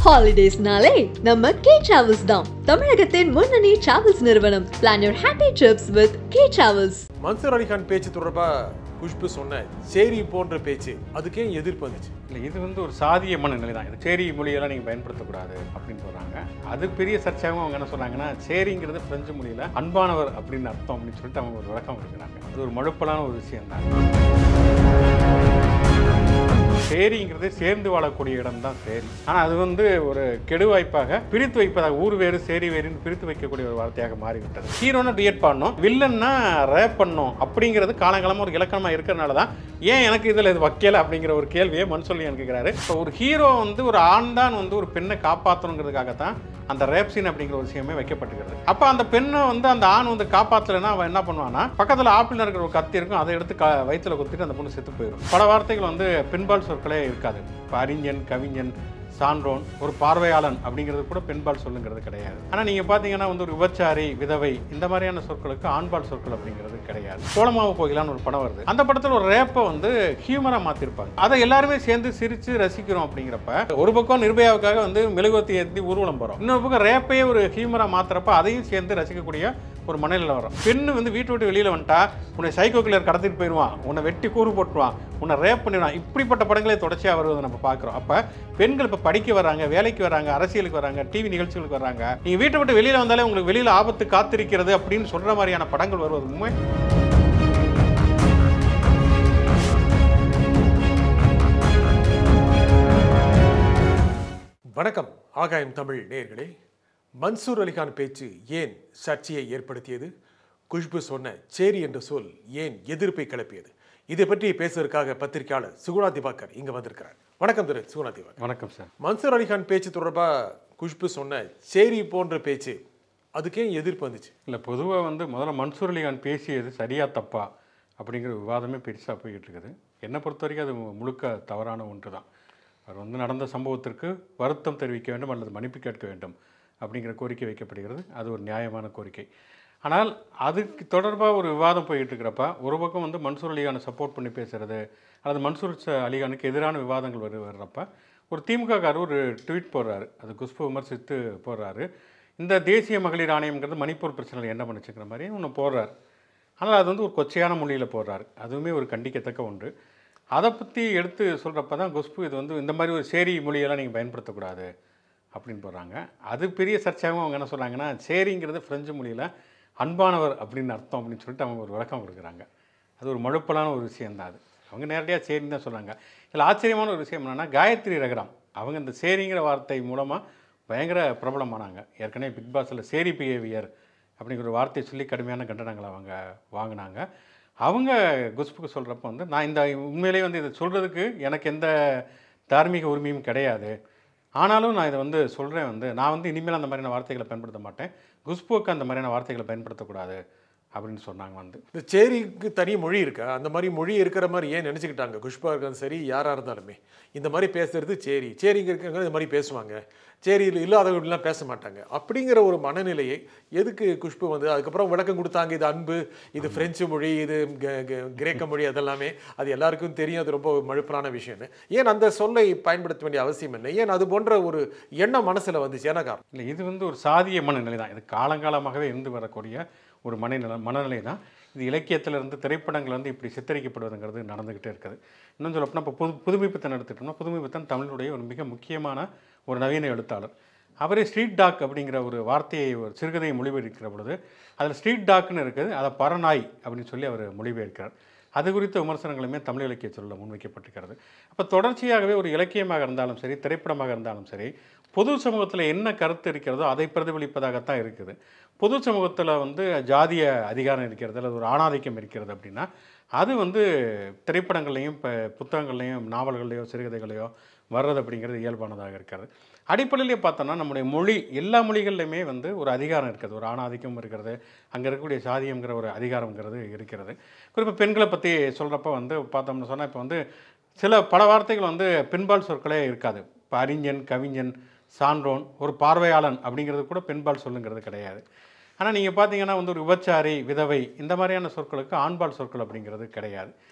ஹாலிடேஸ்னாலே நம்ம K travels தான் தமிழகத்தின் முன்னணி டிராவல்ஸ் நிறுவனம் plan your happy trips with K travels Mansoor Ali Khan பேச்சு தொடர்பா குஷ்பு சொன்ன சேரி போன்ற பேச்சு அதுக்கே எதிர்ப்பு வந்துச்சு இல்லை இது வந்து ஒரு சாதிய மனநிலை தான் இது சேரி மொழியெல்லாம் நீங்கள் பயன்படுத்தக்கூடாது அப்படின்னு சொல்கிறாங்க அது பெரிய சர்ச்சையாகவும் அவங்க என்ன சொல்கிறாங்கன்னா சேரிங்கிறது பிரெஞ்சு மொழியில் அன்பானவர் அப்படின்னு அர்த்தம் அப்படின்னு சொல்லிட்டு அவங்க ஒரு விளக்கம் கொடுக்குறாங்க அது ஒரு மழுப்பலான ஒரு விஷயம் தான் சேரிங்கிறது சேர்ந்து வாழக்கூடிய இடம் தான் சேரி ஆனால் அது வந்து ஒரு கெடுவாய்ப்பாக பிரித்து வைப்பதாக ஊர் வேறு சேரி வேறுன்னு பிரித்து வைக்கக்கூடிய ஒரு வார்த்தையாக மாறிவிட்டது ஹீரோனா டியேட் பண்ணோம் வில்லன்னா ரேப் பண்ணோம் அப்படிங்கிறது காலங்காலமாக ஒரு இலக்கணமாக இருக்கிறனால தான் ஏன் எனக்கு இதில் இது வைக்கல அப்படிங்கிற ஒரு கேள்வியை மன்சொல்லியன் கேட்குறாரு இப்போ ஒரு ஹீரோ வந்து ஒரு ஆண் தான் வந்து ஒரு பெண்ணை காப்பாற்றணுங்கிறதுக்காகத்தான் அந்த ரேப் சீன் அப்படிங்கிற ஒரு விஷயமே வைக்கப்பட்டுகிறது அப்போ அந்த பெண்ணை வந்து அந்த ஆண் வந்து காப்பாற்றலைன்னா அவன் என்ன பண்ணுவான்னா பக்கத்தில் ஆப்பிள் இருக்கிற ஒரு கத்தி இருக்கும் அதை எடுத்து க வயிற்றுல குத்திட்டு அந்த பொண்ணு செத்து போயிடும் பல வார்த்தைகள் வந்து பின்பால் சொற்களே இருக்காது இப்போ அறிஞன் கவிஞன் சான்றோன் ஒரு பார்வையாளன் அப்படிங்கிறது கூட பெண்பால் சொல்லுங்கிறது கிடையாது ஆனால் நீங்கள் பார்த்தீங்கன்னா வந்து ஒரு விபச்சாரி விதவை இந்த மாதிரியான சொற்களுக்கு ஆண்பால் சொற்கள் அப்படிங்கிறது கிடையாது சோளமாவு போகலான்னு ஒரு படம் வருது அந்த படத்தில் ஒரு ரேப்பை வந்து ஹியூமராக மாற்றிருப்பாங்க அதை எல்லாருமே சேர்ந்து சிரித்து ரசிக்கிறோம் அப்படிங்கிறப்ப ஒரு பக்கம் நிர்பயாவுக்காக வந்து மெழுகுவத்தி ஏற்றி ஊர்வலம் போகிறோம் இன்னொரு பக்கம் ரேப்பையே ஒரு ஹியூமராக மாற்றுறப்ப அதையும் சேர்ந்து ரசிக்கக்கூடிய ஒரு மனநிலை வரும் பெண்ணு வந்து வீட்டை விட்டு வெளியில் வந்துட்டா உன்னை சைக்கோ கிளர் கடத்திட்டு போயிடுவான் உன்னை வெட்டி கூறு போட்டுருவான் உன்னை ரேப் பண்ணிடுவான் இப்படிப்பட்ட படங்களே தொடர்ச்சியாக வருவதை நம்ம பார்க்குறோம் அப்போ பெண்கள் இப்போ படிக்க வராங்க வேலைக்கு வராங்க அரசியலுக்கு வராங்க டிவி நிகழ்ச்சிகளுக்கு வராங்க நீங்கள் வீட்டை விட்டு வெளியில் வந்தாலே உங்களுக்கு வெளியில் ஆபத்து காத்திருக்கிறது அப்படின்னு சொல்கிற மாதிரியான படங்கள் வருவது உண்மை வணக்கம் ஆகாயம் தமிழ் நேயர்களே மன்சூர் அலிகான் பேச்சு ஏன் சர்ச்சையை ஏற்படுத்தியது குஷ்பு சொன்ன சேரி என்ற சொல் ஏன் எதிர்ப்பை கிளப்பியது இதை பற்றி பேசுவதற்காக பத்திரிகையாளர் சுகுணா திவாகர் இங்க வந்திருக்கிறார் வணக்கம் திரு சுகுணா திவாகர் வணக்கம் சார் மன்சூர் அலிகான் பேச்சு தொடர்பா குஷ்பு சொன்ன சேரி போன்ற பேச்சு அதுக்கே எதிர்ப்பு வந்துச்சு இல்லை பொதுவாக வந்து முதல்ல மன்சூர் அலிகான் பேசியது சரியா தப்பா அப்படிங்கிற விவாதமே பெருசாக போய்கிட்டு இருக்குது என்னை பொறுத்த வரைக்கும் அது முழுக்க தவறான ஒன்று தான் அவர் வந்து நடந்த சம்பவத்திற்கு வருத்தம் தெரிவிக்க வேண்டும் அல்லது மன்னிப்பு கேட்க வேண்டும் அப்படிங்கிற கோரிக்கை வைக்கப்படுகிறது அது ஒரு நியாயமான கோரிக்கை ஆனால் அதுக்கு தொடர்பாக ஒரு விவாதம் போயிட்டு இருக்கிறப்ப ஒரு பக்கம் வந்து மன்சூர் அலிகானை சப்போர்ட் பண்ணி பேசுறது அல்லது மன்சூர் ச- அலிகானுக்கு எதிரான விவாதங்கள் வரு வர்றப்ப ஒரு திமுககாரர் ஒரு ட்வீட் போடுறாரு அது குஷ்பு விமர்சித்து போடுறாரு இந்த தேசிய மகளிர் ஆணையம்ங்கிறது மணிப்பூர் பிரச்சனையில் என்ன பண்ணுச்சுங்கிற மாதிரி ஒன்று போடுறாரு ஆனால் அது வந்து ஒரு கொச்சையான மொழியில் போடுறாரு அதுவுமே ஒரு கண்டிக்கத்தக்க ஒன்று அதை பற்றி எடுத்து சொல்கிறப்ப தான் குஷ்பு இது வந்து இந்த மாதிரி ஒரு சேரி மொழியெல்லாம் நீங்கள் பயன்படுத்தக்கூடாது அப்படின்னு போடுறாங்க அது பெரிய சர்ச்சையாகவும் அவங்க என்ன சொல்கிறாங்கன்னா சேரிங்கிறது ஃப்ரெஞ்சு மொழியில் அன்பானவர் அப்படின்னு அர்த்தம் அப்படின்னு சொல்லிட்டு அவங்க ஒரு விளக்கம் கொடுக்குறாங்க அது ஒரு மழுப்பலான ஒரு விஷயம்தான் அது அவங்க நேரடியாக சேரின்னு தான் சொல்கிறாங்க இதில் ஆச்சரியமான ஒரு விஷயம் என்னென்னா காயத்ரி ரகரம் அவங்க இந்த சேரிங்கிற வார்த்தை மூலமாக பயங்கர பிரபலமானாங்க ஏற்கனவே பிக் பாஸில் சேரி பிஹேவியர் அப்படிங்கிற ஒரு வார்த்தையை சொல்லி கடுமையான கண்டனங்களை அவங்க வாங்கினாங்க அவங்க குஷ்புக்கு சொல்கிறப்ப வந்து நான் இந்த உண்மையிலேயே வந்து இதை சொல்கிறதுக்கு எனக்கு எந்த தார்மீக உரிமையும் கிடையாது ஆனாலும் நான் இதை வந்து சொல்கிறேன் வந்து நான் வந்து இனிமேல் அந்த மாதிரியான வார்த்தைகளை பயன்படுத்த மாட்டேன் குஷ்புக்கு அந்த மாதிரியான வார்த்தைகளை பயன்படுத்தக்கூடாது அப்படின்னு சொன்னாங்க வந்து இந்த சேரிக்கு தனி மொழி இருக்கா அந்த மாதிரி மொழி இருக்கிற மாதிரி ஏன் நினச்சிக்கிட்டாங்க குஷ்பா இருந்தாலும் சரி யாராக இருந்தாலுமே இந்த மாதிரி பேசுறது சேரி சேரிங்க இருக்கிறவங்க இந்த மாதிரி பேசுவாங்க சேரியில் இல்லாதவர்கள்லாம் பேச மாட்டாங்க அப்படிங்கிற ஒரு மனநிலையை எதுக்கு குஷ்பு வந்து அதுக்கப்புறம் விளக்கம் கொடுத்தாங்க இது அன்பு இது பிரெஞ்சு மொழி இது க- க- கிரேக்க மொழி அதெல்லாமே அது எல்லாருக்கும் தெரியும் அது ரொம்ப மழுப்பலான விஷயம்னு ஏன் அந்த சொல்லை பயன்படுத்த வேண்டிய அவசியம் இல்லை ஏன் அது போன்ற ஒரு எண்ணம் மனசில் வந்துச்சு ஏன்னா காரணம் இல்லை இது வந்து ஒரு சாதிய மனநிலை தான் இது காலங்காலமாகவே இருந்து வரக்கூடிய ஒரு மனநிலை மனநிலை தான் இது இலக்கியத்திலிருந்து திரைப்படங்கள்லேருந்து இப்படி சித்தரிக்கப்படுவதுங்கிறது நடந்துக்கிட்டே இருக்குது இன்னும் சொல்லப்போனால் இப்போ புது புதுமைப்பித்தன் எடுத்துட்டோம்னா புதுமைப்பித்தன் தமிழுடைய ஒரு மிக முக்கியமான ஒரு நவீன எழுத்தாளர் அவரே ஸ்ட்ரீட் டாக் அப்படிங்கிற ஒரு வார்த்தையை ஒரு சிறுகதையை மொழிபெயர்க்கிற பொழுது அதில் ஸ்ட்ரீட் டாக்னு இருக்குது அதை பரநாய் அப்படின்னு சொல்லி அவர் மொழிபெயர்க்கிறார் அது குறித்த விமர்சனங்களுமே தமிழ் இலக்கிய சொல்ல முன்வைக்கப்பட்டிருக்கிறது அப்போ தொடர்ச்சியாகவே ஒரு இலக்கியமாக இருந்தாலும் சரி திரைப்படமாக இருந்தாலும் சரி பொது சமூகத்தில் என்ன கருத்து இருக்கிறதோ அதை பிரதிபலிப்பதாகத்தான் இருக்குது பொது சமூகத்தில் வந்து ஜாதிய அதிகாரம் இருக்கிறது அல்லது ஒரு ஆணாதிக்கம் இருக்கிறது அப்படின்னா அது வந்து திரைப்படங்கள்லையும் இப்போ புத்தகங்கள்லையும் நாவல்கள்லையோ சிறுகதைகளையோ வர்றது அப்படிங்கிறது இயல்பானதாக இருக்கிறது அடிப்படையிலே பார்த்தோம்னா நம்முடைய மொழி எல்லா மொழிகள்லையுமே வந்து ஒரு அதிகாரம் இருக்குது ஒரு ஆணாதிக்கம் இருக்கிறது அங்கே இருக்கக்கூடிய சாதியங்கிற ஒரு அதிகாரங்கிறது இருக்கிறது குறிப்பாக பெண்களை பற்றி சொல்கிறப்ப வந்து பார்த்தோம்னு சொன்னால் இப்போ வந்து சில பல வார்த்தைகள் வந்து பெண்பால் சொற்களே இருக்காது இப்போ அறிஞன் கவிஞன் சான்றோன் ஒரு பார்வையாளன் அப்படிங்கிறது கூட பெண்பால் சொல்லுங்கிறது கிடையாது ஆனால் நீங்கள் பார்த்தீங்கன்னா வந்து ஒரு விபச்சாரி விதவை இந்த மாதிரியான சொற்களுக்கு ஆண்பால் சொற்கள் அப்படிங்கிறது கிடையாது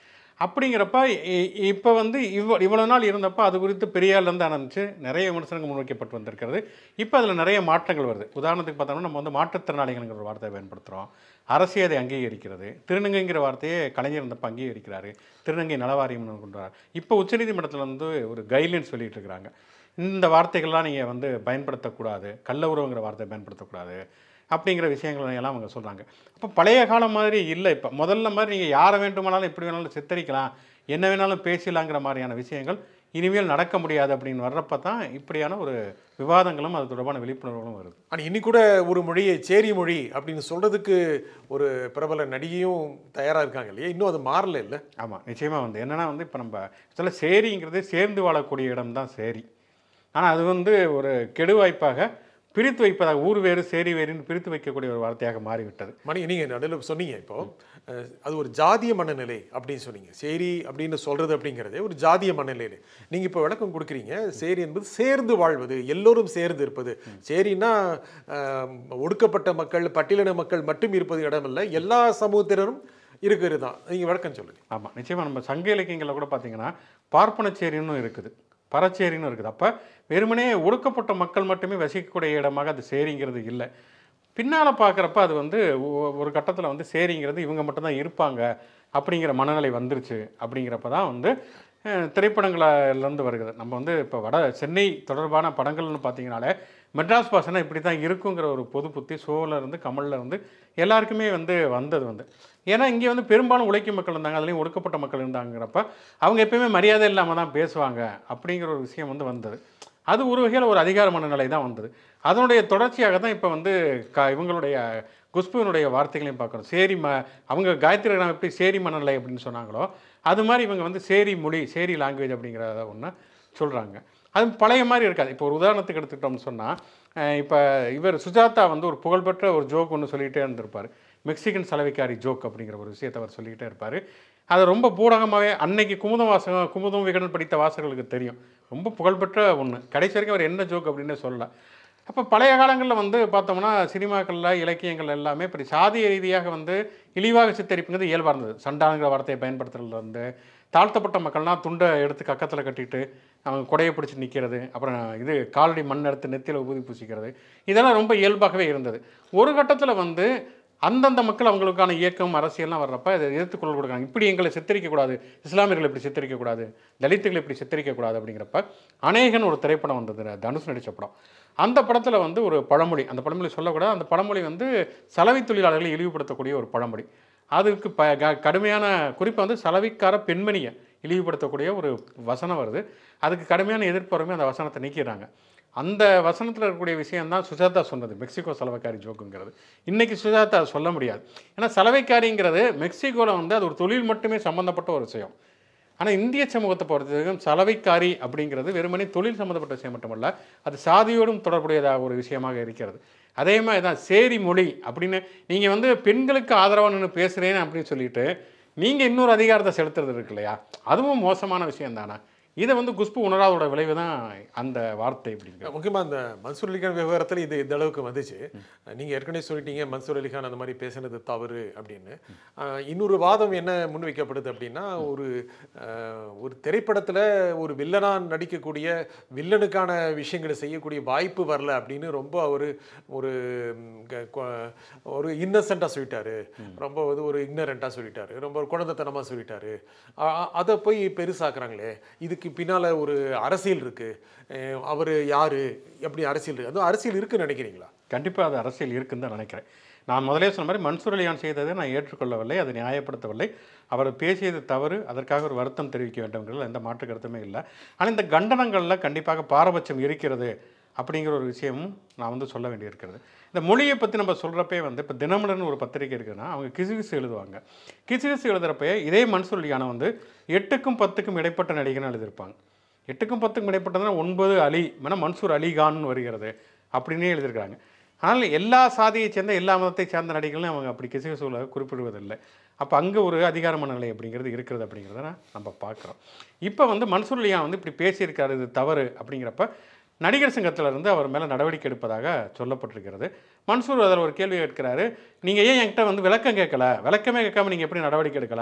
அப்படிங்கிறப்ப இப்போ வந்து இவ்வ இவ்வளோ நாள் இருந்தப்போ அது குறித்து பெரியார்லேருந்து ஆரம்பிச்சு நிறைய விமர்சனங்கள் முன்வைக்கப்பட்டு வந்திருக்கிறது இப்போ அதில் நிறைய மாற்றங்கள் வருது உதாரணத்துக்கு பார்த்தோம்னா நம்ம வந்து மாற்றுத்திறனாளிகள்ங்கிற ஒரு வார்த்தையை பயன்படுத்துகிறோம் அரசே அதை அங்கீகரிக்கிறது திருநங்கைங்கிற வார்த்தையை கலைஞர் இருந்தப்போ அங்கீகரிக்கிறாரு திருநங்கை நலவாரியம்னு கொண்டு வரார் இப்போ உச்சநீதிமன்றத்தில் வந்து ஒரு கைட்லைன் சொல்லிட்டு இருக்கிறாங்க இந்த வார்த்தைகள்லாம் நீங்கள் வந்து பயன்படுத்தக்கூடாது கள்ள உறவுங்கிற வார்த்தையை பயன்படுத்தக்கூடாது அப்படிங்கிற விஷயங்களை எல்லாம் அவங்க சொல்கிறாங்க அப்போ பழைய காலம் மாதிரி இல்லை இப்போ முதல்ல மாதிரி நீங்கள் யாரை வேண்டுமானாலும் எப்படி வேணாலும் சித்தரிக்கலாம் என்ன வேணாலும் பேசலாங்கிற மாதிரியான விஷயங்கள் இனிமேல் நடக்க முடியாது அப்படின்னு வர்றப்ப தான் இப்படியான ஒரு விவாதங்களும் அது தொடர்பான விழிப்புணர்வுகளும் வருது ஆனால் இன்னி கூட ஒரு மொழியை சேரி மொழி அப்படின்னு சொல்கிறதுக்கு ஒரு பிரபல நடிகையும் தயாராக இருக்காங்க இல்லையா இன்னும் அது மாறல இல்லை ஆமாம் நிச்சயமாக வந்து என்னென்னா வந்து இப்போ நம்ம சில சேரிங்கிறது சேர்ந்து வாழக்கூடிய இடம் தான் சேரி ஆனால் அது வந்து ஒரு கெடுவாய்ப்பாக பிரித்து வைப்பதாக ஊர் வேறு சேரி வேறுன்னு பிரித்து வைக்கக்கூடிய ஒரு வார்த்தையாக மாறிவிட்டது மணி நீங்கள் நடுவில் சொன்னீங்க இப்போ அஹ், அது ஒரு ஜாதிய மனநிலை அப்படின்னு சொன்னீங்க சேரி அப்படின்னு சொல்கிறது அப்படிங்கிறதே ஒரு ஜாதிய மனநிலை நீங்கள் இப்போ விளக்கம் கொடுக்குறீங்க சேரி என்பது சேர்ந்து வாழ்வது எல்லோரும் சேர்ந்து இருப்பது சேரின்னா அஹ், ஒடுக்கப்பட்ட மக்கள் பட்டியலின மக்கள் மட்டும் இருப்பது இடமில்லை எல்லா சமூகத்தினரும் இருக்கிறது தான் நீங்கள் விளக்கம் சொல்லுங்கள் ஆமாம் நிச்சயமாக நம்ம சங்க இலக்கியங்களில் கூட பார்த்தீங்கன்னா பார்ப்பனச்சேரின்னு இருக்குது பறச்சேரின்னு இருக்குது அப்போ வெறுமனே ஒடுக்கப்பட்ட மக்கள் மட்டுமே வசிக்கக்கூடிய இடமாக அது சேரிங்கிறது இல்லை பின்னால் பார்க்குறப்ப அது வந்து ஒ- ஒரு கட்டத்தில் வந்து சேரிங்கிறது இவங்க மட்டும்தான் இருப்பாங்க அப்படிங்கிற மனநிலை வந்துருச்சு அப்படிங்கிறப்ப தான் வந்து அஹ், திரைப்படங்கள்லேருந்து வருகிறது நம்ம வந்து இப்போ வட சென்னை தொடர்பான படங்கள்னு பார்த்தீங்கனாலே மெட்ராஸ் பாசனா இப்படி தான் இருக்குங்கிற ஒரு பொது புத்தி ஷோவில் இருந்து கமலில் இருந்து எல்லாருக்குமே வந்து வந்தது வந்து ஏன்னா இங்கே வந்து பெரும்பாலும் உழைக்கும் மக்கள் இருந்தாங்க அதுலேயும் ஒடுக்கப்பட்ட மக்கள் இருந்தாங்கிறப்ப அவங்க எப்பயுமே மரியாதை இல்லாமல் தான் பேசுவாங்க அப்படிங்கிற ஒரு விஷயம் வந்து வந்தது அது ஒரு வகையில் ஒரு அதிகார மனநிலை தான் வந்தது அதனுடைய தொடர்ச்சியாக தான் இப்போ வந்து க இவங்களுடைய குஷ்புவினுடைய வார்த்தைகளையும் பார்க்குறோம் சேரி ம அவங்க காயத்ரி ராம் எப்படி சேரி மனநிலை அப்படின்னு சொன்னாங்களோ அது மாதிரி இவங்க வந்து சேரி மொழி சேரி லாங்குவேஜ் அப்படிங்கிறத ஒன்று சொல்கிறாங்க அது பழைய மாதிரி இருக்காது இப்போ ஒரு உதாரணத்துக்கு எடுத்துக்கிட்டோம்னு சொன்னால் இப்போ இவர் சுஜாதா வந்து ஒரு புகழ்பெற்ற ஒரு ஜோக் ஒன்று சொல்லிகிட்டே இருந்திருப்பார் மெக்சிகன் சலவைக்காரி ஜோக் அப்படிங்கிற ஒரு விஷயத்தை அவர் சொல்லிக்கிட்டே இருப்பார் அது ரொம்ப பூடகமாகவே அன்னைக்கு குமுதம் வாசகம் குமுதம் விகடன் படித்த வாசகர்களுக்கு தெரியும் ரொம்ப புகழ்பெற்ற ஒன்று கடைசி வரைக்கும் அவர் என்ன ஜோக் அப்படின்னு சொல்லல அப்போ பழைய காலங்களில் வந்து பார்த்தோம்னா சினிமாக்களில் இலக்கியங்கள் எல்லாமே இப்படி சாதிய ரீதியாக வந்து இழிவாக சித்தரிப்புங்கிறது இயல்பாக இருந்தது சண்டாங்கிற வார்த்தையை பயன்படுத்துறதுல இருந்து தாழ்த்தப்பட்ட மக்கள்லாம் துண்டை எடுத்து கக்கத்தில் கட்டிட்டு அவங்க கொடையை பிடிச்சி நிற்கிறது அப்புறம் இது காலடி மண் எடுத்து நெத்தியில் ஊதி பூசிக்கிறது இதெல்லாம் ரொம்ப இயல்பாகவே இருந்தது ஒரு கட்டத்தில் வந்து அந்தந்த மக்கள் அவங்களுக்கான இயக்கம் அரசியல்லாம் வர்றப்ப இதை எதிர்த்து குரல் கொடுக்குறாங்க இப்படி எங்களை சித்தரிக்கக்கூடாது இஸ்லாமியர்களை இப்படி சித்தரிக்கக்கூடாது தலித்துகளை இப்படி சித்தரிக்கக்கூடாது அப்படிங்கிறப்ப அநேகன் ஒரு திரைப்படம் வந்தது தனுஷ் நடித்த படம் அந்த படத்தில் வந்து ஒரு பழமொழி அந்த பழமொழி சொல்லக்கூடாது அந்த பழமொழி வந்து சலவை தொழிலாளர்களை இழிவுபடுத்தக்கூடிய ஒரு பழமொழி அதுக்கு ப க- கடுமையான குறிப்பாக வந்து சலவைக்கார பெண்மணியை இழிவுபடுத்தக்கூடிய ஒரு வசனம் வருது அதுக்கு கடுமையான எதிர்ப்பு வரமே அந்த வசனத்தை நீக்கிறாங்க அந்த வசனத்தில் இருக்கக்கூடிய விஷயம் தான் சுஜாதா சொன்னது மெக்சிகோ சலவைக்காரி ஜோக்குங்கிறது இன்னைக்கு சுஜாதா அதை சொல்ல முடியாது ஏன்னா சலவைக்காரிங்கிறது மெக்சிகோவில் வந்து அது ஒரு தொழில் மட்டுமே சம்மந்தப்பட்ட ஒரு விஷயம் ஆனால் இந்திய சமூகத்தை பொறுத்த வரைக்கும் சலவைக்காரி அப்படிங்கிறது வெறுமனே தொழில் சம்மந்தப்பட்ட விஷயம் மட்டுமல்ல அது சாதியோடும் தொடர்புடையதாக ஒரு விஷயமாக இருக்கிறது அதே மாதிரி தான் சேரி மொழி அப்படின்னு நீங்கள் வந்து பெண்களுக்கு ஆதரவாக நின்று பேசுகிறேன் அப்படின்னு சொல்லிட்டு நீங்கள் இன்னொரு அதிகாரத்தை செலுத்துறது இருக்கு இல்லையா அதுவும் மோசமான விஷயம் தானே இதை வந்து குஷ்பு உணராதோட விளைவு தான் அந்த வார்த்தை அப்படிங்கிறது முக்கியமாக அந்த மன்சூர் அலிகான் விவகாரத்தில் இது இந்த அளவுக்கு வந்துச்சு நீங்கள் ஏற்கனவே சொல்லிட்டீங்க மன்சூர் அலிகான் அந்த மாதிரி பேசுனது தவறு அப்படின்னு ஆஹ் இன்னொரு வாதம் என்ன முன்வைக்கப்படுது அப்படின்னா ஒரு ஆஹ் ஒரு திரைப்படத்தில் ஒரு வில்லனாக நடிக்கக்கூடிய வில்லனுக்கான விஷயங்களை செய்யக்கூடிய வாய்ப்பு வரல அப்படின்னு ரொம்ப அவர் ஒரு ம், க- கொ- ஒரு இன்னசென்ட்டாக சொல்லிட்டாரு ரொம்ப வந்து ஒரு இக்னரண்ட்டாக சொல்லிட்டாரு ரொம்ப ஒரு குழந்தைத்தனமாக சொல்லிட்டாரு அ- அ- அதை போய் பெருசாக்குறாங்களே இதுக்கு பின்னால் ஒரு அரசியல் இருக்குது அவர் யார் எப்படி அரசியல் இருக்குது அதுவும் அரசியல் இருக்குன்னு நினைக்கிறீங்களா கண்டிப்பாக அது அரசியல் இருக்குன்னு தான் நினைக்கிறேன் நான் முதலே சொன்ன மாதிரி மன்சூர் அலியான் செய்ததை நான் ஏற்றுக்கொள்ளவில்லை அதை நியாயப்படுத்தவில்லை அவர் பேசியது தவறு அதற்காக ஒரு வருத்தம் தெரிவிக்க வேண்டும்ங்கிறதுல எந்த மாற்று கருத்துமே இல்லை ஆனால் இந்த கண்டனங்களில் கண்டிப்பாக பாரபட்சம் இருக்கிறது அப்படிங்கிற ஒரு விஷயமும் நான் வந்து சொல்ல வேண்டியிருக்கிறது இந்த மொழியை பற்றி நம்ம சொல்கிறப்பே வந்து இப்போ தினமலர்னு ஒரு பத்திரிக்கை இருக்குதுன்னா அவங்க கிசுகிசு எழுதுவாங்க கிசுகிசு எழுதுகிறப்ப இதே மன்சூர் அலியானை வந்து எட்டுக்கும் பத்துக்கும் இடைப்பட்ட நடிகர்னு எழுதியிருப்பாங்க எட்டுக்கும் பத்துக்கும் இடைப்பட்டதுன்னா ஒன்பது அலி மன மன்சூர் அலிகான்னு வருகிறது அப்படின்னே எழுதியிருக்காங்க ஆனால் எல்லா சாதியை சேர்ந்த எல்லா மதத்தை சேர்ந்த நடிகர்களும் அவங்க அப்படி கிசுகிசுவில் குறிப்பிடுவதில்லை அப்போ அங்கே ஒரு அதிகார மனநிலை அப்படிங்கிறது இருக்கிறது அப்படிங்கிறத நம்ம பார்க்குறோம் இப்போ வந்து மன்சூர் அலியான் வந்து இப்படி பேசியிருக்காரு இது தவறு அப்படிங்கிறப்ப நடிகர் சங்கத்துல இருந்து அவர் மேலே நடவடிக்கை எடுப்பதாக சொல்லப்பட்டிருக்கிறது மன்சூர் அதில் ஒரு கேள்வி கேட்கிறாரு நீங்கள் ஏன் என்கிட்ட வந்து விளக்கம் கேட்கல விளக்கமே கேட்காம நீங்கள் எப்படி நடவடிக்கை எடுக்கலாம்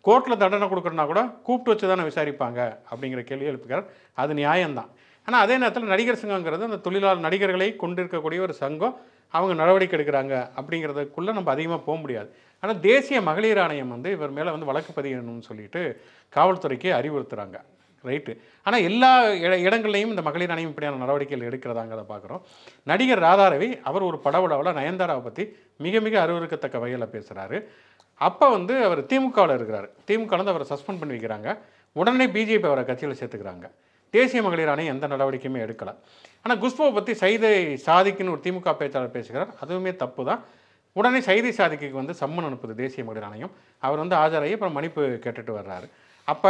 கோர்ட்டில் தண்டனை கொடுக்குறனா கூட கூப்பிட்டு வச்சு தானே விசாரிப்பாங்க அப்படிங்கிற கேள்வி எழுப்புகிறார் அது நியாயம்தான் ஆனால் அதே நேரத்தில் நடிகர் சங்கங்கிறது அந்த தொழிலாளர் நடிகர்களை கொண்டிருக்கக்கூடிய ஒரு சங்கம் அவங்க நடவடிக்கை எடுக்கிறாங்க அப்படிங்கிறதுக்குள்ளே நம்ம அதிகமாக போக முடியாது ஆனால் தேசிய மகளிர் ஆணையம் வந்து இவர் மேலே வந்து வழக்கு பதியணும்னு சொல்லிட்டு காவல்துறைக்கு அறிவுறுத்துறாங்க ரைட்டு ஆனால் எல்லா இட இடங்கள்லையும் இந்த மகளிர் ஆணையம் இப்படியான நடவடிக்கைகள் எடுக்கிறதாங்கிறத பார்க்குறோம் நடிகர் ராதாரவி அவர் ஒரு படவுடாவில் நயன்தாராவை பற்றி மிக மிக அருவருக்கத்தக்க வகையில் பேசுகிறாரு அப்போ வந்து அவர் திமுகவில் இருக்கிறார் திமுகவில் வந்து அவரை சஸ்பெண்ட் பண்ணி வைக்கிறாங்க உடனே பிஜேபி அவரை கட்சியில் சேர்த்துக்கிறாங்க தேசிய மகளிர் ஆணையம் எந்த நடவடிக்கையுமே எடுக்கலை ஆனால் குஷ்புவை பற்றி சைதை சாதிக்குன்னு ஒரு திமுக பேச்சாளர் பேசுகிறார் அதுவுமே தப்பு தான் உடனே சைதை சாதிக்கு வந்து சம்மன் அனுப்புது தேசிய மகளிர் ஆணையம் அவர் வந்து ஆஜராகி அப்புறம் மன்னிப்பு கேட்டுட்டு வர்றாரு அப்போ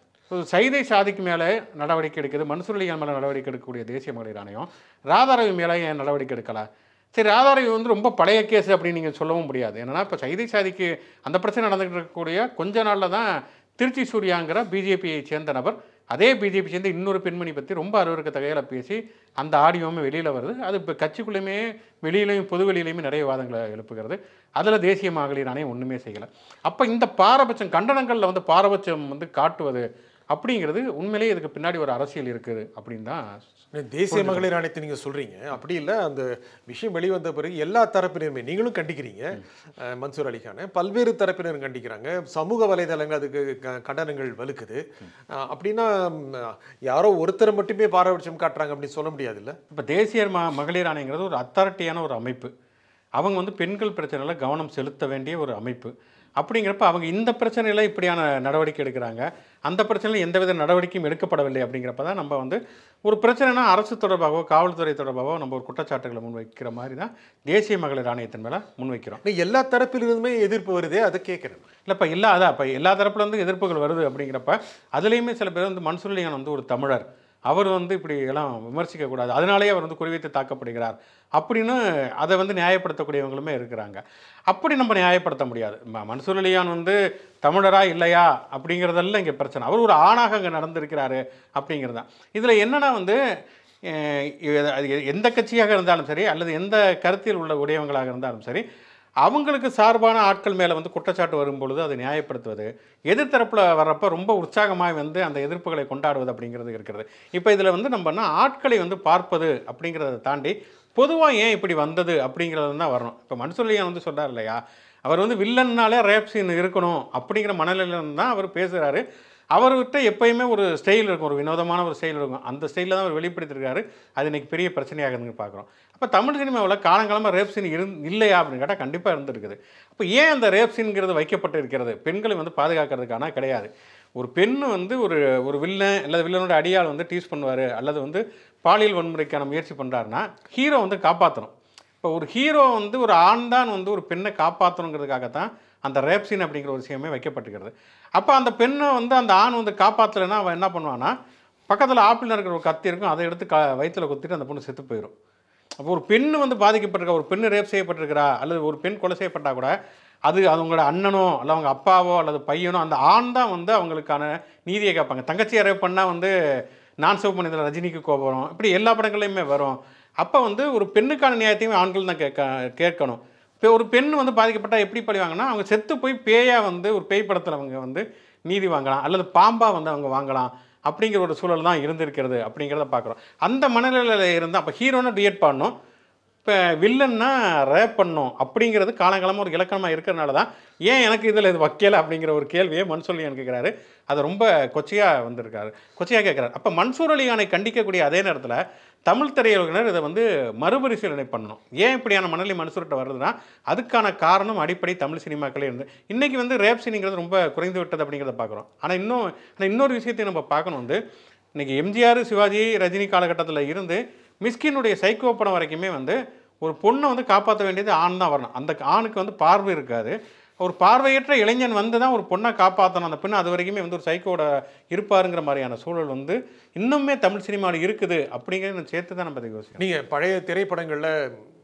சைதை சாதிக்கு மேலே நடவடிக்கை எடுக்குது மன்சூர்லியான் மேலே நடவடிக்கை எடுக்கக்கூடிய தேசிய மகளிர் ஆணையம் ராதாரவி மேலே ஏன் நடவடிக்கை எடுக்கலை சரி ராதாரவி வந்து ரொம்ப பழைய கேஸ் அப்படின்னு நீங்கள் சொல்லவும் முடியாது என்னன்னா இப்போ சைதை சாதிக்கு அந்த பிரச்சனை நடந்துகிட்டு இருக்கக்கூடிய கொஞ்ச நாளில் தான் திருச்சி சூர்யாங்கிற பிஜேபியை சேர்ந்த நபர் அதே பிஜேபி சேர்ந்த இன்னொரு பெண்மணி பற்றி ரொம்ப அருவருக்க தகையில் பேசி அந்த ஆடியோவும் வெளியில் வருது அது இப்போ கட்சிக்குள்ளேயுமே வெளியிலையும் பொது வெளியிலையுமே நிறைய வாதங்களை எழுப்புகிறது அதில் தேசிய மகளிர் ஆணையம் ஒன்றுமே செய்யலை அப்போ இந்த பாரபட்சம் கண்டனங்களில் வந்து பாரபட்சம் வந்து காட்டுவது அப்படிங்கிறது உண்மையிலேயே இதுக்கு பின்னாடி ஒரு அரசியல் இருக்குது அப்படின்னு தான் தேசிய மகளிர் ஆணையத்தை நீங்க சொல்றீங்க அப்படி இல்லை அந்த விஷயம் வெளிவந்த பிறகு எல்லா தரப்பினருமே நீங்களும் கண்டிக்கிறீங்க அஹ், மன்சூர் அலிகானை பல்வேறு தரப்பினரும் கண்டிக்கிறாங்க சமூக வலைதளங்கள் அதுக்கு க- கண்டனங்கள் வலுக்குது அஹ், அப்படின்னா ம், யாரோ ஒருத்தர் மட்டுமே பாரபட்சம் காட்டுறாங்க அப்படின்னு சொல்ல முடியாதுல்ல இப்போ தேசிய ம மகளிர் ஆணையங்கிறது ஒரு அத்தாரிட்டியான ஒரு அமைப்பு அவங்க வந்து பெண்கள் பிரச்சனையில் கவனம் செலுத்த வேண்டிய ஒரு அமைப்பு அப்படிங்கிறப்ப அவங்க இந்த பிரச்சனையில் இப்படியான நடவடிக்கை எடுக்கிறாங்க அந்த பிரச்சனையில் எந்தவித நடவடிக்கையும் எடுக்கப்படவில்லை அப்படிங்கிறப்ப தான் நம்ம வந்து ஒரு பிரச்சனைனா அரசு தொடர்பாகவோ காவல்துறை தொடர்பாகவோ நம்ம ஒரு குற்றச்சாட்டுகளை முன்வைக்கிற மாதிரி தான் தேசிய மகளிர் ஆணையத்தின் மேலே முன்வைக்கிறோம் ஆனா, எல்லா தரப்பிலிருந்துமே எதிர்ப்பு வருதே அதை கேட்குறேன் இல்லைப்பா இல்லை அதான் இப்போ எல்லா தரப்புல இருந்து எதிர்ப்புகள் வருது அப்படிங்கிறப்ப அதுலேயுமே சில பேர் வந்து மன்சூர்லியான் வந்து ஒரு தமிழர் அவர் வந்து இப்படி எல்லாம் விமர்சிக்கக்கூடாது அதனாலேயே அவர் வந்து குறிவைத்து தாக்கப்படுகிறார் அப்படின்னு அதை வந்து நியாயப்படுத்தக்கூடியவங்களுமே இருக்கிறாங்க அப்படி நம்ம நியாயப்படுத்த முடியாது ம- மன்சூர் அலியான் வந்து தமிழரா இல்லையா அப்படிங்கிறதெல்லாம் இங்கே பிரச்சனை அவர் ஒரு ஆணாக அங்கே நடந்திருக்கிறாரு அப்படிங்கிறது தான் இதில் என்னன்னா வந்து அஹ், இது- அது எந்த கட்சியாக இருந்தாலும் சரி அல்லது எந்த கருத்தில் உள்ள உடையவங்களாக இருந்தாலும் சரி அவங்களுக்கு சார்பான ஆட்கள் மேலே வந்து குற்றச்சாட்டு வரும்பொழுது அதை நியாயப்படுத்துவது எதிர்த்தரப்பில் வர்றப்ப ரொம்ப உற்சாகமாக வந்து அந்த எதிர்ப்புகளை கொண்டாடுவது அப்படிங்கிறது இருக்கிறது இப்போ இதில் வந்து நம்ம என்ன ஆட்களை வந்து பார்ப்பது அப்படிங்கிறத தாண்டி பொதுவாக ஏன் இப்படி வந்தது அப்படிங்கிறது தான் வரணும் இப்போ மன்சூர்லியான் வந்து சொல்றார் இல்லையா அவர் வந்து வில்லன்னாலே ரேப் சீன் இருக்கணும் அப்படிங்கிற மனநிலையில தான் அவர் பேசுகிறாரு அவர்கிட்ட எப்பயுமே ஒரு ஸ்டைல் இருக்கும் ஒரு வினோதமான ஒரு ஸ்டைல் இருக்கும் அந்த ஸ்டைலில் தான் அவர் வெளிப்படுத்தியிருக்காரு அது இன்னைக்கு பெரிய பிரச்சனையாக இருந்து பார்க்குறோம் அப்போ தமிழ் சினிமாவில் காலங்காலமாக ரேப் சீன் இருந் இல்லையா அப்படின்னு கேட்டால் கண்டிப்பாக இருந்திருக்குது அப்போ ஏன் அந்த ரேப் சீன்ங்கிறது வைக்கப்பட்டு இருக்கிறது பெண்களை வந்து பாதுகாக்கிறதுக்கான கிடையாது ஒரு பெண் வந்து ஒரு ஒரு வில்லன் அல்லது வில்லனோட அடியாள் வந்து டீஸ் பண்ணுவார் அல்லது வந்து பாலியல் வன்முறைக்கான முயற்சி பண்ணுறாருன்னா ஹீரோ வந்து காப்பாற்றணும் இப்போ ஒரு ஹீரோ வந்து ஒரு ஆண் தான் வந்து ஒரு பெண்ணை காப்பாற்றணுங்கிறதுக்காகத்தான் அந்த ரேப் சீன் அப்படிங்கிற ஒரு விஷயமே வைக்கப்பட்டிருக்கிறது அப்போ அந்த பெண்ணை வந்து அந்த ஆண் வந்து காப்பாற்றலைன்னா அவன் என்ன பண்ணுவான்னா பக்கத்தில் ஆப்பிள் இருக்கிற ஒரு கத்தி இருக்கும் அதை எடுத்து க வயிற்றுல குத்திட்டு அந்த பொண்ணு செத்து போயிடும் அப்போ ஒரு பெண் வந்து பாதிக்கப்பட்டிருக்கா ஒரு பெண் ரேப் செய்யப்பட்டிருக்கிறா அல்லது ஒரு பெண் கொலை செய்யப்பட்டா கூட அது அவங்களோட அண்ணனோ அல்ல அவங்க அப்பாவோ அல்லது பையனோ அந்த ஆண் தான் வந்து அவங்களுக்கான நீதியை கேட்பாங்க தங்கச்சியை ரேப் பண்ணால் வந்து நான் சிவப்பு மனிதர் ரஜினிக்கு கோபம் வரும் இப்படி எல்லா படங்கள்லையுமே வரும் அப்போ வந்து ஒரு பெண்ணுக்கான நியாயத்தையும் ஆண்கள் தான் கேட்க கேட்கணும் இப்போ ஒரு பெண் வந்து பாதிக்கப்பட்டால் எப்படி பழிவாங்கன்னா அவங்க செத்து போய் பேயா வந்து ஒரு பேய் படத்தில் அவங்க வந்து நீதி வாங்கலாம் அல்லது பாம்பா வந்து அவங்க வாங்கலாம் அப்படிங்கிற ஒரு சூழல் தான் இருந்திருக்கிறது அப்படிங்கிறத பார்க்குறோம் அந்த மனநிலையில் இருந்தால் அப்போ ஹீரோனை டியேட் பண்ணணும் இப்போ வில்லன்னா ரேப் பண்ணும் அப்படிங்கிறது காலங்காலமாக ஒரு இலக்கணமாக இருக்கிறனால தான் ஏன் எனக்கு இதில் இது வைக்கல அப்படிங்கிற ஒரு கேள்வியை மன்சூர் அலியான் கேட்குறாரு அதை ரொம்ப கொச்சையாக வந்திருக்காரு கொச்சையாக கேட்குறாரு அப்போ மன்சூர் அலியானை கண்டிக்கக்கூடிய அதே நேரத்தில் தமிழ் திரையுலகினர் இதை வந்து மறுபரிசீலனை பண்ணணும் ஏன் இப்படியான மனநிலை மனுஷர்கிட்ட வருதுன்னா அதுக்கான காரணம் அடிப்படை தமிழ் சினிமாக்களே இருந்து இன்றைக்கி வந்து ரேப் சீனிங்கிறது ரொம்ப குறைந்து விட்டது அப்படிங்கிறத பார்க்குறோம் ஆனால் இன்னும் ஆனால் இன்னொரு விஷயத்தையும் நம்ம பார்க்கணும் வந்து இன்றைக்கி எம்ஜிஆர் சிவாஜி ரஜினி காலகட்டத்தில் இருந்து மிஸ்கினுடைய சைக்கோ படம் வரைக்குமே வந்து ஒரு பொண்ணை வந்து காப்பாற்ற வேண்டியது ஆண் தான் வரணும் அந்த ஆணுக்கு வந்து பார்வை இருக்காது ஒரு பார்வையற்ற இளைஞன் வந்து தான் ஒரு பொண்ணை காப்பாற்றணும் அந்த பெண் அது வரைக்குமே வந்து ஒரு சைக்கோட இருப்பாருங்கிற மாதிரியான சூழல் வந்து இன்னுமே தமிழ் சினிமாவில் இருக்குது அப்படிங்கிறத சேர்த்து தான் நம்ம இதை யோசிக்கணும் நீங்க பழைய திரைப்படங்கள்ல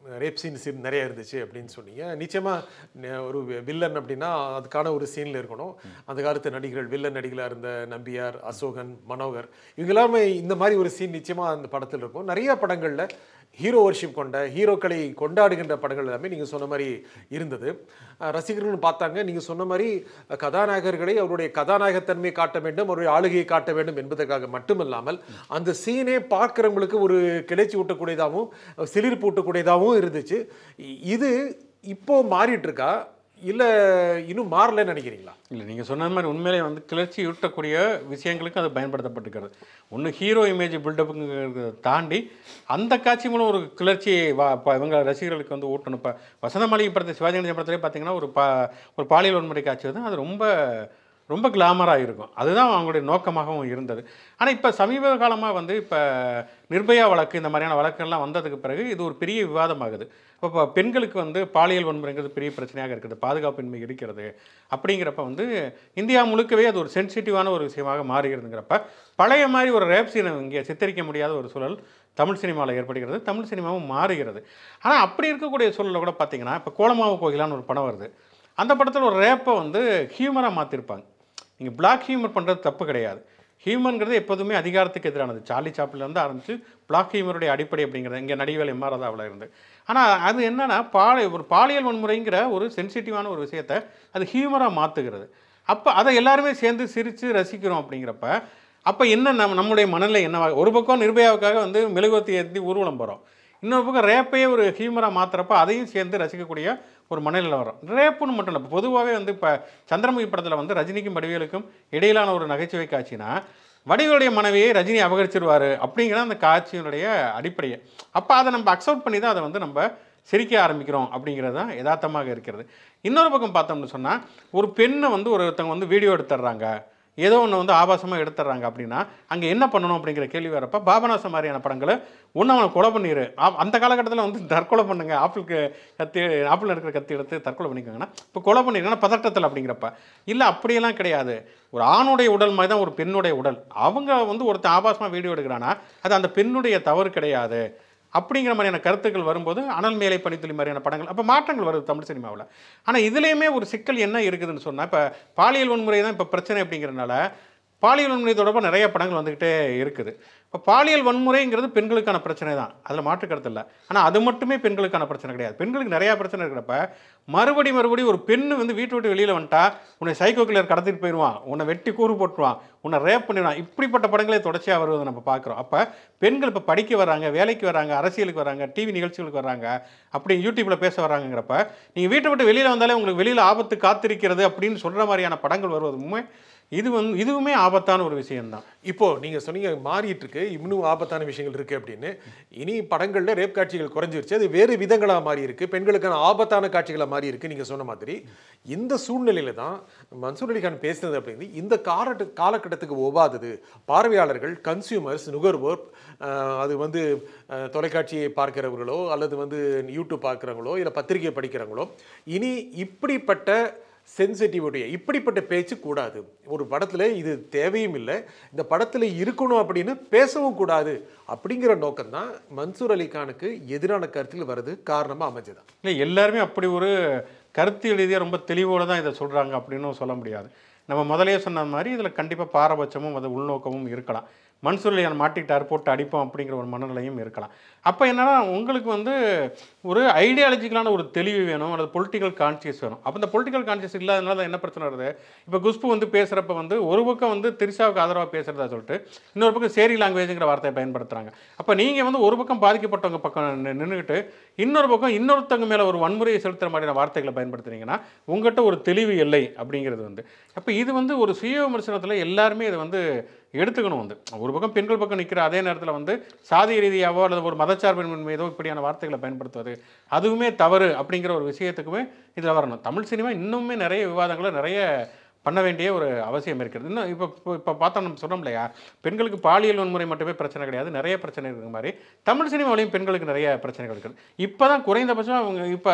ரேப் சீன் சீன் நிறைய இருந்துச்சு அப்படின்னு சொன்னீங்க நிச்சயமாக ஒரு வில்லன் அப்படின்னா அதுக்கான ஒரு சீனில் இருக்கணும் அந்த காலத்து நடிகர்கள் வில்லன் நடிகளாக இருந்த நம்பியார் அசோகன் மனோகர் இவங்க எல்லாமே இந்த மாதிரி ஒரு சீன் நிச்சயமாக அந்த படத்தில் இருக்கும் நிறைய படங்களில் ஹீரோ வர்ஷிப் கொண்ட ஹீரோக்களை கொண்டாடுகின்ற படங்கள் எல்லாமே நீங்கள் சொன்ன மாதிரி இருந்தது அஹ் ரசிகர்கள் பார்த்தாங்க நீங்கள் சொன்ன மாதிரி அஹ் கதாநாயகர்களை அவருடைய கதாநாயகத்தன்மையை காட்ட வேண்டும் அவருடைய ஆளுகையை காட்ட வேண்டும் என்பதற்காக மட்டுமல்லாமல் அந்த சீனே பார்க்குறவங்களுக்கு ஒரு கிளர்ச்சி ஊட்டக்கூடியதாகவும் சிலிர்ப்பு ஊட்டக்கூடியதாகவும் இருந்துச்சு இ- இது இப்போ மாறிட்டு இருக்கா இல்லை இன்னும் மாறலைன்னு நினைக்கிறீங்களா இல்லை நீங்கள் சொன்ன மாதிரி உண்மையிலே வந்து கிளர்ச்சி ஊட்டக்கூடிய விஷயங்களுக்கு அது பயன்படுத்தப்பட்டுக்கிறது ஒன்று ஹீரோ இமேஜ் பில்டப்புங்கிறத தாண்டி அந்த காட்சி மூலம் ஒரு கிளர்ச்சியை வா ப- இவங்க ரசிகர்களுக்கு வந்து ஊட்டணும் இப்போ வசந்த மாளிகை படத்தை சிவாஜி கணேசன் படத்திலே பார்த்தீங்கன்னா ஒரு பா ஒரு பாலியல் வன்முறை காட்சி வந்து அது ரொம்ப ரொம்ப கிளாமராக இருக்கும் அதுதான் அவங்களுடைய நோக்கமாகவும் இருந்தது ஆனால் இப்போ சமீப காலமாக வந்து இப்போ நிர்பயா வழக்கு இந்த மாதிரியான வழக்குகள்லாம் வந்ததுக்கு பிறகு இது ஒரு பெரிய விவாதமாகுது இப்போ பெண்களுக்கு வந்து பாலியல் வன்முறைங்கிறது பெரிய பிரச்சனையாக இருக்குது பாதுகாப்பின்மை இருக்கிறது அப்படிங்கிறப்ப வந்து இந்தியா முழுக்கவே அது ஒரு சென்சிட்டிவான ஒரு விஷயமாக மாறுகிறதுங்கிறப்ப பழைய மாதிரி ஒரு ரேப் சீனை இங்கே சித்தரிக்க முடியாத ஒரு சூழல் தமிழ் சினிமாவில் ஏற்படுகிறது தமிழ் சினிமாவும் மாறுகிறது ஆனால் அப்படி இருக்கக்கூடிய சூழலில் கூட பார்த்தீங்கன்னா இப்போ கோலமாவு கோகிலான்னு ஒரு படம் வருது அந்த படத்தில் ஒரு ரேப்பை வந்து ஹியூமராக மாற்றிருப்பாங்க நீங்கள் பிளாக் ஹியூமர் பண்ணுறது தப்பு கிடையாது ஹியூமன்கிறது எப்போதுமே அதிகாரத்துக்கு எதிரானது சார்லி சாப்பிலேருந்து ஆரம்பித்து பிளாக் ஹியூமருடைய அடிப்படை அப்படிங்கிறது இங்கே நடிகவேல் எம்ஆர்ஆதாவில் இருந்து ஆனால் அது என்னன்னா பாலிய ஒரு பாலியல் வன்முறைங்கிற ஒரு சென்சிட்டிவான ஒரு விஷயத்தை அது ஹியூமராக மாற்றுகிறது அப்போ அதை எல்லாருமே சேர்ந்து சிரித்து ரசிக்கிறோம் அப்படிங்கிறப்ப அப்போ என்ன நம்ம நம்முடைய மனநிலை என்னவா ஒரு பக்கம் நிர்பயாவுக்காக வந்து மெழுகுவத்தி ஏற்றி ஊர்வலம் போகிறோம் இன்னொரு பக்கம் ரேப்பையே ஒரு ஹியூமராக மாற்றுறப்ப அதையும் சேர்ந்து ரசிக்கக்கூடிய ஒரு மனநிலை வரும் ரேப்புன்னு மட்டும் இல்லை பொதுவாகவே வந்து இப்போ சந்திரமுகி படத்தில் வந்து ரஜினிக்கும் வடிவேலுக்கும் இடையிலான ஒரு நகைச்சுவை காட்சினா வடிவேலுடைய மனைவியை ரஜினி அபகரிச்சிருவாரு அப்படிங்கிற அந்த காட்சியினுடைய அடிப்படையை அப்போ அதை நம்ம அக்செப்ட் பண்ணி தான் அதை வந்து நம்ம சிரிக்க ஆரம்பிக்கிறோம் அப்படிங்கிறது தான் யதார்த்தமாக இருக்கிறது இன்னொரு பக்கம் பார்த்தோம்னு சொன்னால் ஒரு பெண்ணை வந்து ஒருத்தவங்க வந்து வீடியோ எடுத்துடுறாங்க ஏதோ ஒன்று வந்து ஆபாசமாக எடுத்துடுறாங்க அப்படின்னா அங்கே என்ன பண்ணணும் அப்படிங்கிற கேள்வி வரப்ப பாபநாசம் மாதிரியான படங்களை ஒன்று அவனை கொலை பண்ணிடு ஆ- அந்த காலகட்டத்தில் வந்து தற்கொலை பண்ணுங்க ஆப்பிளுக்கு கத்தி ஆப்பிள் இருக்கிற கத்தி எடுத்து தற்கொலை பண்ணிக்கோங்கன்னா இப்போ கொலை பண்ணிருங்கன்னா பதட்டத்தில் அப்படிங்கிறப்ப இல்லை அப்படியெல்லாம் கிடையாது ஒரு ஆணுடைய உடல் மாதிரி தான் ஒரு பெண்ணுடைய உடல் அவங்க வந்து ஒருத்தன் ஆபாசமாக வீடியோ எடுக்கிறான்னா அது அந்த பெண்ணுடைய தவறு கிடையாது அப்படிங்கிற மாதிரியான கருத்துக்கள் வரும்போது அனல் மேலை பனித்துளி மாதிரியான படங்கள் அப்போ மாற்றங்கள் வருது தமிழ் சினிமாவில் ஆனால் இதுலேயுமே ஒரு சிக்கல் என்ன இருக்குதுன்னு சொன்னால் இப்போ பாலியல் வன்முறை தான் இப்போ பிரச்சனை அப்படிங்கிறனால பாலியல் வன்முறை தொடர்பாக நிறைய படங்கள் வந்துக்கிட்டே இருக்குது இப்போ பாலியல் வன்முறைங்கிறது பெண்களுக்கான பிரச்சனை தான் அதில் மாற்று கருத்து இல்லை ஆனால் அது மட்டுமே பெண்களுக்கான பிரச்சனை கிடையாது பெண்களுக்கு நிறையா பிரச்சனை இருக்கிறப்ப மறுபடி மறுபடி ஒரு பெண்ணு வந்து வீட்டை விட்டு வெளியில் வந்துட்டா உன்னை சைக்கோ கிளர் கடத்திட்டு போயிடுவான் உன்னை வெட்டி கூறு போட்டுருவான் உன்னை ரேப் பண்ணிடுவான் இப்படிப்பட்ட படங்களே தொடர்ச்சியாக வருவதை நம்ம பார்க்குறோம் அப்போ பெண்கள் இப்போ படிக்க வராங்க வேலைக்கு வராங்க அரசியலுக்கு வராங்க டிவி நிகழ்ச்சிகளுக்கு வராங்க அப்படி யூடியூப்பில் பேச வராங்கங்கிறப்ப நீங்கள் வீட்டை விட்டு வெளியில் வந்தாலே உங்களுக்கு வெளியில் ஆபத்து காத்திருக்கிறது அப்படின்னு சொல்கிற மாதிரியான படங்கள் வருவதுமே இது வந்து இதுவுமே ஆபத்தான ஒரு விஷயம்தான் இப்போ நீங்க சொன்னீங்க மாறிட்டு இருக்கு இன்னும் ஆபத்தான விஷயங்கள் இருக்கு அப்படின்னு இனி படங்கள்ல ரேப் காட்சிகள் குறைஞ்சிருச்சு அது வேறு விதங்களா மாறி இருக்கு பெண்களுக்கான ஆபத்தான காட்சிகளா மாறி இருக்கு நீங்க சொன்ன மாதிரி இந்த சூழ்நிலையில தான் மன்சூர் அலிகான் பேசினது அப்படிங்கிறது இந்த காலட்டு காலகட்டத்துக்கு ஒவ்வாதது பார்வையாளர்கள் கன்சியூமர்ஸ் நுகர்வோர் அஹ், அது வந்து அஹ், தொலைக்காட்சியை பார்க்கிறவர்களோ அல்லது வந்து யூடியூப் பார்க்குறவங்களோ இல்லை பத்திரிகை படிக்கிறவங்களோ இனி இப்படிப்பட்ட சென்சிட்டிவிட்டியை இப்படிப்பட்ட பேச்சு கூடாது ஒரு படத்தில் இது தேவையும் இல்லை இந்த படத்தில் இருக்கணும் அப்படின்னு பேசவும் கூடாது அப்படிங்கிற நோக்கம் தான் மன்சூர் அலிகானுக்கு எதிரான கருத்தில் வருது காரணமாக அமைஞ்சது இல்லை எல்லாருமே அப்படி ஒரு கருத்து ரீதியாக ரொம்ப தெளிவோடு தான் இதை சொல்கிறாங்க அப்படின்னு சொல்ல முடியாது நம்ம முதலே சொன்ன மாதிரி இதில் கண்டிப்பாக பாரபட்சமும் அது உள்நோக்கமும் இருக்கலாம் மன்சூர்லியான் மாட்டிக்கிட்டார் போட்டு அடிப்போம் அப்படிங்கிற ஒரு மனநிலையும் இருக்கலாம் அப்போ என்னன்னா உங்களுக்கு வந்து ஒரு ஐடியாலஜிக்கலான ஒரு தெளிவு வேணும் அல்லது பொலிட்டிக்கல் கான்சியஸ் வேணும் அப்போ இந்த பொலிட்டிக்கல் கான்சியஸ் இல்லாதனால தான் என்ன பிரச்சனை வருது இப்போ குஷ்பு வந்து பேசுகிறப்ப வந்து ஒரு பக்கம் வந்து திரிஷாவுக்கு ஆதரவாக பேசுகிறதா சொல்லிட்டு இன்னொரு பக்கம் சேரி லாங்குவேஜுங்கிற வார்த்தையை பயன்படுத்துகிறாங்க அப்போ நீங்கள் வந்து ஒரு பக்கம் பாதிக்கப்பட்டவங்க பக்கம் நின்றுக்கிட்டு இன்னொரு பக்கம் இன்னொருத்தவங்க மேலே ஒரு வன்முறையை செலுத்துகிற மாதிரியான வார்த்தைகளை பயன்படுத்துனீங்கன்னா உங்கள்கிட்ட ஒரு தெளிவு இல்லை அப்படிங்கிறது வந்து அப்போ இது வந்து ஒரு சுய விமர்சனத்தில் எல்லாருமே இதை வந்து எடுத்துக்கணும் வந்து ஒரு பக்கம் பெண்கள் பக்கம் நிற்கிற அதே நேரத்தில் வந்து சாதி ரீதியாவோ அல்லது ஒரு மதச்சார்பின்மை மீதோ இப்படியான வார்த்தைகளை பயன்படுத்துவது அதுவுமே தவறு அப்படிங்கிற ஒரு விஷயத்துக்குமே இதில் வரணும் தமிழ் சினிமா இன்னுமே நிறைய விவாதங்களை நிறைய பண்ண வேண்டிய ஒரு அவசியம் இருக்கிறது இன்னும் இப்போ இப்போ இப்போ பார்த்தோம் நம்ம சொன்னோம் இல்லையா பெண்களுக்கு பாலியல் வன்முறை மட்டுமே பிரச்சனை கிடையாது நிறைய பிரச்சனை இருக்கிற மாதிரி தமிழ் சினிமாவிலையும் பெண்களுக்கு நிறைய பிரச்சனைகள் இருக்குது இப்போ தான் குறைந்தபட்சம் அவங்க இப்போ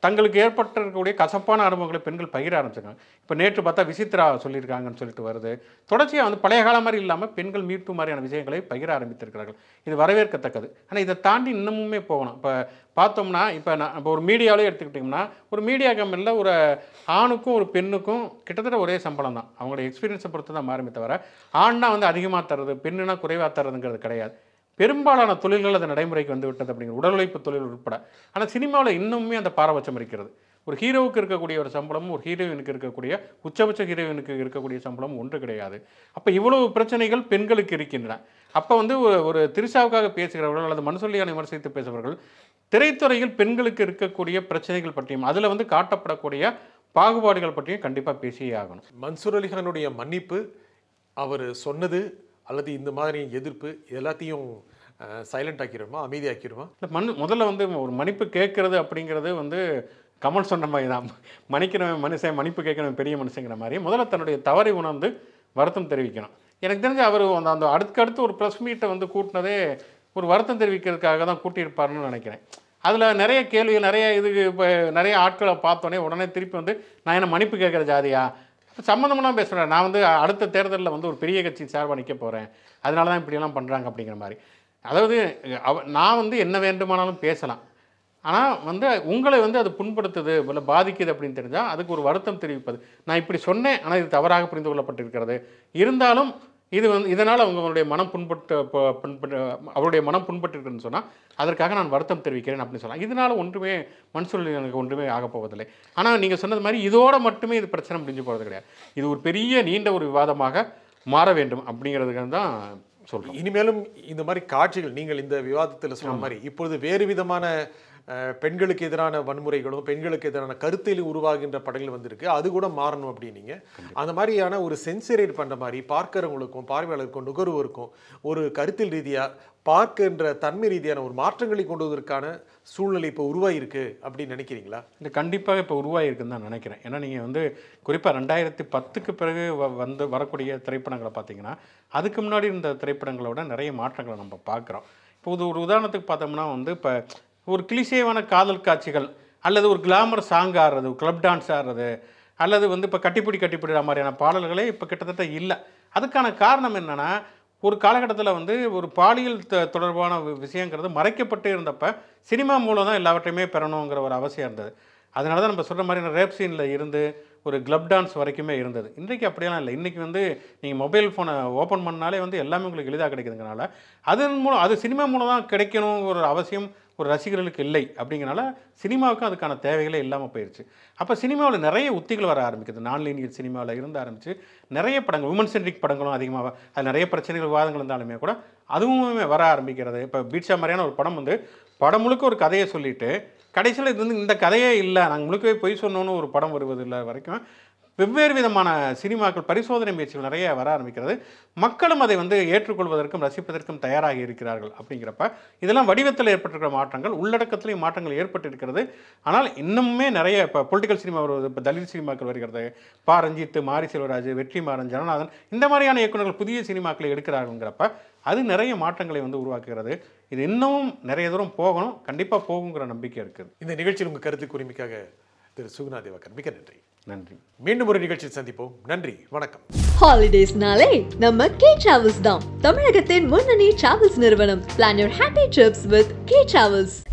தங்களுக்கு ஏற்பட்டிருக்கக்கூடிய கசப்பான அனுபவங்களை பெண்கள் பகிர ஆரம்பிச்சிருக்காங்க இப்போ நேற்று பார்த்தா விசித்ரா சொல்லியிருக்காங்கன்னு சொல்லிட்டு வருது தொடர்ச்சியாக வந்து பழைய காலம் மாதிரி இல்லாமல் பெண்கள் மீட்பு மாதிரியான விஷயங்களை பகிர ஆரம்பித்திருக்கிறார்கள் இது வரவேற்கத்தக்கது ஆனால் இதை தாண்டி இன்னமுமே போகணும் இப்போ பார்த்தோம்னா இப்போ நான் இப்போ ஒரு மீடியாவிலே எடுத்துக்கிட்டிங்கன்னா ஒரு மீடியா கம்பெனியில் ஒரு ஆணுக்கும் ஒரு பெண்ணுக்கும் கிட்டத்தட்ட ஒரே சம்பளம் தான் அவங்களுடைய எக்ஸ்பீரியன்ஸை பொறுத்து தான் மாறுமே தவிர ஆண்னா வந்து அதிகமாக தர்றது பெண்ணுனா குறைவாக தர்றதுங்கிறது கிடையாது பெரும்பாலான தொழில்கள் அது நடைமுறைக்கு வந்து விட்டது அப்படிங்கிற உடல் உழைப்பு தொழில் உட்பட ஆனால் சினிமாவில் இன்னுமே அந்த பாரபட்சம் இருக்கிறது ஒரு ஹீரோவுக்கு இருக்கக்கூடிய ஒரு சம்பளமும் ஒரு ஹீரோயினுக்கு இருக்கக்கூடிய உச்சபட்ச ஹீரோயினுக்கு இருக்கக்கூடிய சம்பளம் ஒன்று கிடையாது அப்போ இவ்வளவு பிரச்சனைகள் பெண்களுக்கு இருக்கின்றன அப்போ வந்து ஒரு ஒரு திருசாவுக்காக பேசுகிறவர்கள் அல்லது மனசொல்லியான விமர்சித்து பேசுபவர்கள் திரைத்துறையில் பெண்களுக்கு இருக்கக்கூடிய பிரச்சனைகள் பற்றியும் அதில் வந்து காட்டப்படக்கூடிய பாகுபாடுகள் பற்றியும் கண்டிப்பாக பேசியே ஆகணும் மன்சூர் அலிகானுடைய மன்னிப்பு அவர் சொன்னது அல்லது இந்த மாதிரி எதிர்ப்பு எல்லாத்தையும் சைலண்ட் ஆக்கிடுமா அமைதி ஆக்கிடுமா இல்லை மண் முதல்ல வந்து ஒரு மன்னிப்பு கேட்கறது அப்படிங்கிறது வந்து கமல் சொன்ன மாதிரி தான் மன்னிக்கிறவன் மனுஷன் மன்னிப்பு கேட்கிறவன் பெரிய மனுஷங்கிற மாதிரி முதல்ல தன்னுடைய தவறை உணர்ந்து வருத்தம் தெரிவிக்கணும் எனக்கு தெரிஞ்சு அவர் அந்த அந்த அடுத்தடுத்து ஒரு ப்ரெஸ் மீட்டை வந்து கூட்டினதே ஒரு வருத்தம் தெரிவிக்கிறதுக்காக தான் கூட்டியிருப்பாருன்னு நினைக்கிறேன் அதில் நிறைய கேள்விகள் நிறைய இது இப்போ நிறைய ஆட்களை பார்த்தோன்னே உடனே திருப்பி வந்து நான் என்ன மன்னிப்பு கேட்குற ஜாதியா சம்மந்தமெல்லாம் பேசுகிறேன் நான் வந்து அடுத்த தேர்தலில் வந்து ஒரு பெரிய கட்சி சார்பாக நிற்க போகிறேன் அதனால தான் இப்படியெல்லாம் பண்ணுறாங்க அப்படிங்கிற மாதிரி அதாவது அவ நான் வந்து என்ன வேண்டுமானாலும் பேசலாம் ஆனால் வந்து உங்களை வந்து அது புண்படுத்துது இல்லை பாதிக்குது அப்படின்னு தெரிஞ்சால் அதுக்கு ஒரு வருத்தம் தெரிவிப்பது நான் இப்படி சொன்னேன் ஆனால் இது தவறாக புரிந்து கொள்ளப்பட்டிருக்கிறது இருந்தாலும் இது வந்து இதனால் அவங்களுடைய மனம் புண்பட்டு ப- புண்பட்டு அவருடைய மனம் புண்பட்டிருக்குன்னு சொன்னால் அதற்காக நான் வருத்தம் தெரிவிக்கிறேன் அப்படின்னு சொல்லலாம் இதனால் ஒன்றுமே மனசுல எனக்கு ஒன்றுமே ஆகப் போவதில்லை ஆனால் நீங்கள் சொன்னது மாதிரி இதோட மட்டுமே இது பிரச்சனை முடிஞ்சு போகிறது கிடையாது இது ஒரு பெரிய நீண்ட ஒரு விவாதமாக மாற வேண்டும் அப்படிங்கிறதுக்காக தான் சொல்கிறோம் இனிமேலும் இந்த மாதிரி காட்சிகள் நீங்கள் இந்த விவாதத்தில் சொன்ன மாதிரி இப்பொழுது வேறு விதமான அஹ், பெண்களுக்கு எதிரான வன்முறைகளும் பெண்களுக்கு எதிரான கருத்தில் உருவாகின்ற படங்கள் வந்திருக்கு அது கூட மாறணும் அப்படின்னீங்க அந்த மாதிரியான ஒரு சென்சரேட் பண்ற மாதிரி பார்க்கிறவங்களுக்கும் பார்வையாளருக்கும் நுகர்வோருக்கும் ஒரு கருத்தில் ரீதியா பார்க்கின்ற தன்மை ரீதியான ஒரு மாற்றங்களை கொண்டு வருவதற்கான சூழ்நிலை இப்போ உருவாகிருக்கு அப்படின்னு நினைக்கிறீங்களா இது கண்டிப்பாக இப்போ உருவாகிருக்குன்னு தான் நினைக்கிறேன் ஏன்னா நீங்கள் வந்து குறிப்பாக ரெண்டாயிரத்தி பத்துக்கு பிறகு வ- வந்து வரக்கூடிய திரைப்படங்களை பார்த்தீங்கன்னா அதுக்கு முன்னாடி இருந்த திரைப்படங்களோட நிறைய மாற்றங்களை நம்ம பார்க்குறோம் இப்போ இது ஒரு உதாரணத்துக்கு பார்த்தோம்னா வந்து இப்போ ஒரு கிளிசேவான காதல் காட்சிகள் அல்லது ஒரு கிளாமர் சாங் ஆடுறது கிளப் டான்ஸ் ஆடுறது அல்லது வந்து இப்போ கட்டிப்பிடி கட்டிப்பிடிற மாதிரியான பாடல்களே இப்போ கிட்டத்தட்ட இல்லை அதுக்கான காரணம் என்னென்னா ஒரு காலகட்டத்தில் வந்து ஒரு பாலியல் த- தொடர்பான வி- விஷயங்கிறது மறைக்கப்பட்டு இருந்தப்ப சினிமா மூலம் தான் எல்லாவற்றையுமே பெறணுங்கிற ஒரு அவசியம் இருந்தது அதனால தான் நம்ம சொல்கிற மாதிரி ரேப் சீனில் இருந்து ஒரு கிளப் டான்ஸ் வரைக்குமே இருந்தது இன்றைக்கு அப்படியெல்லாம் இல்லை இன்றைக்கி வந்து நீங்கள் மொபைல் ஃபோனை ஓப்பன் பண்ணாலே வந்து எல்லாமே உங்களுக்கு எளிதாக கிடைக்குதுங்கனால அதன் மூலம் அது சினிமா மூலம் தான் கிடைக்கணும் ஒரு அவசியம் ஒரு ரசிகர்களுக்கு இல்லை அப்படிங்கிறனால சினிமாவுக்கும் அதுக்கான தேவைகளே இல்லாமல் போயிடுச்சு அப்போ சினிமாவில் நிறைய உத்திகள் வர ஆரம்பிக்குது நான் லீனியர் சினிமாவில் இருந்து ஆரம்பித்து நிறைய படங்கள் உமன் சென்ட்ரிக் படங்களும் அதிகமாக அது நிறைய பிரச்சனைகள் விவாதங்கள் இருந்தாலுமே கூட அதுவுமே வர ஆரம்பிக்கிறது இப்போ பீட்சா மாதிரியான ஒரு படம் வந்து படம் முழுக்க ஒரு கதையை சொல்லிட்டு கடைசியில் இது வந்து இந்த கதையே இல்லை நாங்கள் முழுக்கவே பொய் சொன்னோன்னு ஒரு படம் வருவதில்லை வரைக்கும் வெவ்வேறு விதமான சினிமாக்கள் பரிசோதனை முயற்சிகள் நிறைய வர ஆரம்பிக்கிறது மக்களும் அதை வந்து ஏற்றுக்கொள்வதற்கும் ரசிப்பதற்கும் தயாராகி இருக்கிறார்கள் அப்படிங்கிறப்ப இதெல்லாம் வடிவத்தில் ஏற்பட்டிருக்கிற மாற்றங்கள் உள்ளடக்கத்திலையும் மாற்றங்கள் ஏற்பட்டிருக்கிறது ஆனால் இன்னுமே நிறைய இப்போ பொலிட்டிக்கல் சினிமா வருவது இப்போ தலித் சினிமாக்கள் வருகிறது பா ரஞ்சித் மாரி செல்வராஜ் வெற்றிமாறன் ஜனநாதன் இந்த மாதிரியான இயக்குநர்கள் புதிய சினிமாக்களை எடுக்கிறார்கள்ங்கிறப்ப அது நிறைய மாற்றங்களை வந்து உருவாக்குகிறது இது இன்னமும் நிறைய தூரம் போகணும் கண்டிப்பாக போகுங்கிற நம்பிக்கை இருக்குது இந்த நிகழ்ச்சியில் உங்கள் கருத்து உரிமைக்காக திரு சுகுணா தேவக்கர் மிக்க நன்றி நன்றி மீண்டும் ஒரு நிகழ்ச்சியில் சந்திப்போம் நன்றி வணக்கம் ஹாலிடேஸ்னாலே நம்ம கே டிராவல்ஸ் தான் தமிழகத்தின் முன்னணி டிராவல்ஸ் நிறுவனம் plan your happy trips with K travels